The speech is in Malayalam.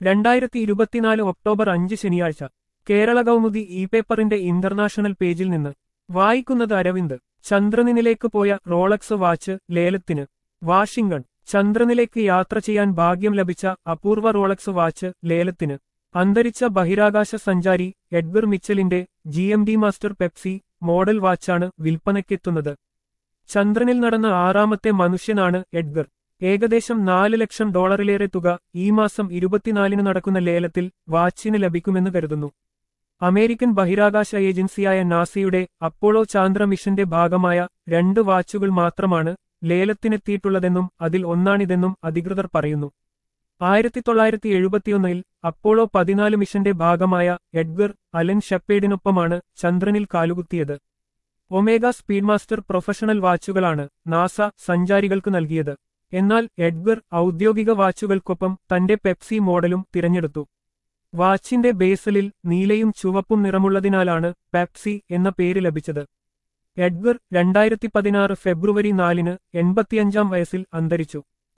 രണ്ടായിരത്തി ഇരുപത്തിനാല് ഒക്ടോബർ അഞ്ച് ശനിയാഴ്ച കേരള കൗമുദി ഇ പേപ്പറിന്റെ ഇന്റർനാഷണൽ പേജിൽ നിന്ന് വായിക്കുന്നത് അരവിന്ദ് ചന്ദ്രനിലേക്ക് പോയ റോളക്സ് വാച്ച് ലേലത്തിന് വാഷിംഗ്ടൺ ചന്ദ്രനിലേക്ക് യാത്ര ചെയ്യാൻ ഭാഗ്യം ലഭിച്ച അപൂർവ റോളക്സ് വാച്ച് ലേലത്തിന് അന്തരിച്ച ബഹിരാകാശ സഞ്ചാരി എഡ്ഗർ മിച്ചലിന്റെ G M D master Pepsi model വാച്ചാണ് വിൽപ്പനയ്ക്കെത്തുന്നത് ചന്ദ്രനിൽ നടന്ന ആറാമത്തെ മനുഷ്യനാണ് എഡ്ഗർ ഏകദേശം നാല് ലക്ഷം ഡോളറിലേറെ തുക ഈ മാസം ഇരുപത്തിനാലിന് നടക്കുന്ന ലേലത്തിൽ വാച്ചിന് ലഭിക്കുമെന്ന് കരുതുന്നു അമേരിക്കൻ ബഹിരാകാശ ഏജൻസിയായ നാസയുടെ അപ്പോളോ ചാന്ദ്ര മിഷന്റെ ഭാഗമായ രണ്ട് വാച്ചുകൾ മാത്രമാണ് ലേലത്തിനെത്തിയിട്ടുള്ളതെന്നും അതിൽ ഒന്നാണിതെന്നും അധികൃതർ പറയുന്നു ആയിരത്തി തൊള്ളായിരത്തി എഴുപത്തിയൊന്നിൽ അപ്പോളോ പതിനാല് മിഷന്റെ ഭാഗമായ എഡ്ഗർ അലൻ ഷപ്പേഡിനൊപ്പമാണ് ചന്ദ്രനിൽ കാലുകുത്തിയത് ഒമേഗ സ്പീഡ്മാസ്റ്റർ പ്രൊഫഷണൽ വാച്ചുകളാണ് നാസ സഞ്ചാരികൾക്ക് നൽകിയത് എന്നാൽ എഡ്ഗർ ഔദ്യോഗിക വാച്ചുകൾക്കൊപ്പം തന്റെ പെപ്സി മോഡലും തിരഞ്ഞെടുത്തു വാച്ചിന്റെ ബേസലിൽ നീലയും ചുവപ്പും നിറമുള്ളതിനാലാണ് പെപ്സി എന്ന പേര് ലഭിച്ചത് എഡ്ഗർ രണ്ടായിരത്തി പതിനാറ് ഫെബ്രുവരി നാലിന് എൺപത്തിയഞ്ചാം വയസ്സിൽ അന്തരിച്ചു